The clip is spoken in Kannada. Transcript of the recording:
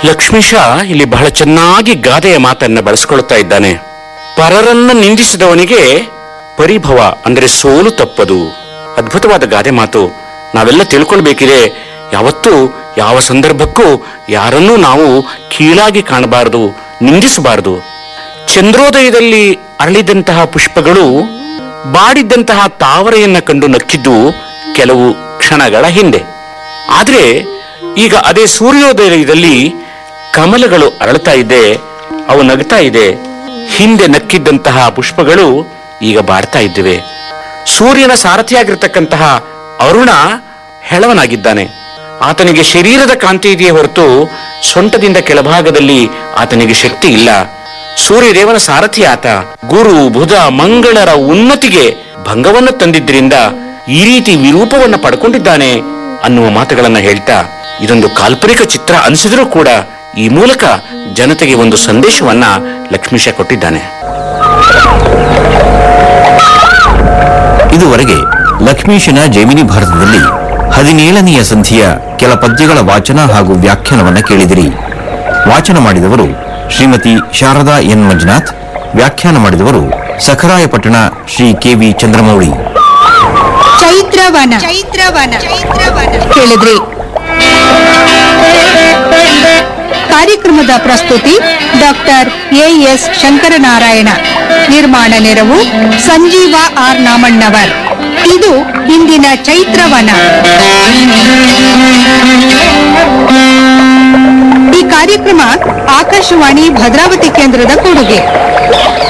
ಲಕ್ಷ್ಮೀಶ ಇಲ್ಲಿ ಬಹಳ ಚೆನ್ನಾಗಿ ಗಾದೆಯ ಮಾತನ್ನ ಬಳಸ್ಕೊಳ್ತಾ ಇದ್ದಾನೆ ಪರರನ್ನ ನಿಂದಿಸಿದವನಿಗೆ ಪರಿಭವ ಅಂದರೆ ಸೋಲು ತಪ್ಪದು ಅದ್ಭುತವಾದ ಗಾದೆ ಮಾತು ನಾವೆಲ್ಲ ತಿಳ್ಕೊಳ್ಬೇಕಿದೆ ಯಾವತ್ತೂ ಯಾವ ಸಂದರ್ಭಕ್ಕೂ ಯಾರನ್ನೂ ನಾವು ಕೀಳಾಗಿ ಕಾಣಬಾರದು ನಿಂದಿಸಬಾರದು ಚಂದ್ರೋದಯದಲ್ಲಿ ಅರಳಿದಂತಹ ಪುಷ್ಪಗಳು ಬಾಡಿದ್ದಂತಹ ತಾವರೆಯನ್ನ ಕಂಡು ನಕ್ಕಿದ್ದು ಕೆಲವು ಕ್ಷಣಗಳ ಹಿಂದೆ ಆದ್ರೆ ಈಗ ಅದೇ ಸೂರ್ಯೋದಯದಲ್ಲಿ ಕಮಲಗಳು ಅರಳ್ತಾ ಇದೆ ಅವು ನಗ್ತಾ ಇದೆ ಹಿಂದೆ ನಕ್ಕಿದ್ದಂತಹ ಪುಷ್ಪಗಳು ಈಗ ಬಾಡ್ತಾ ಇದ್ದಿವೆ ಸೂರ್ಯನ ಸಾರಥಿಯಾಗಿರ್ತಕ್ಕಂತಹ ಅರುಣ ಹೆಳವನಾಗಿದ್ದಾನೆ ಆತನಿಗೆ ಶರೀರದ ಕಾಂತಿ ಇದೆಯೇ ಹೊರತು ಸೊಂಟದಿಂದ ಕೆಳಭಾಗದಲ್ಲಿ ಆತನಿಗೆ ಶಕ್ತಿ ಇಲ್ಲ ಸೂರ್ಯದೇವನ ಸಾರಥಿ ಆತ ಗುರು ಬುಧ ಮಂಗಳರ ಉನ್ನತಿಗೆ ಭಂಗವನ್ನು ತಂದಿದ್ರಿಂದ ಈ ರೀತಿ ವಿರೂಪವನ್ನ ಪಡ್ಕೊಂಡಿದ್ದಾನೆ ಅನ್ನುವ ಮಾತುಗಳನ್ನ ಹೇಳ್ತಾ ಇದೊಂದು ಕಾಲ್ಪನಿಕ ಚಿತ್ರ ಅನಿಸಿದ್ರೂ ಕೂಡ ಈ ಮೂಲಕ ಜನತೆಗೆ ಒಂದು ಸಂದೇಶವನ್ನ ಲಕ್ಷ್ಮೀಶ ಕೊಟ್ಟಿದ್ದಾನೆ ಇದುವರೆಗೆ ಲಕ್ಷ್ಮೀಶನ ಜೈಮಿನಿ ಭಾರತದಲ್ಲಿ ಹದಿನೇಳನೆಯ ಸಂಧಿಯ ಕೆಲ ಪದ್ಯಗಳ ವಾಚನ ಹಾಗೂ ವ್ಯಾಖ್ಯಾನವನ್ನ ಕೇಳಿದಿರಿ ವಾಚನ ಮಾಡಿದವರು ಶ್ರೀಮತಿ ಶಾರದಾ ಎನ್ ಮಂಜುನಾಥ್ ವ್ಯಾಖ್ಯಾನ ಮಾಡಿದವರು ಸಖರಾಯಪಟ್ಟಣ ಶ್ರೀ ಕೆವಿ ಚಂದ್ರಮೌಳಿ ಚೈತ್ರವನ ಚೈತ್ರವನ ಕೇಳಿದ್ರಿ ಕಾರ್ಯಕ್ರಮದ ಪ್ರಸ್ತುತಿ ಡಾಕ್ಟರ್ ಎ ಎಸ್ ಶಂಕರನಾರಾಯಣ ನಿರ್ಮಾಣ ನೆರವು ಸಂಜೀವ ಆರ್ ನಾಮಣ್ಣವರ್ ಇದು ಇಂದಿನ ಚೈತ್ರವನ ಈ ಕಾರ್ಯಕ್ರಮ ಆಕಾಶವಾಣಿ ಭದ್ರಾವತಿ ಕೇಂದ್ರದ ಕೊಡುಗೆ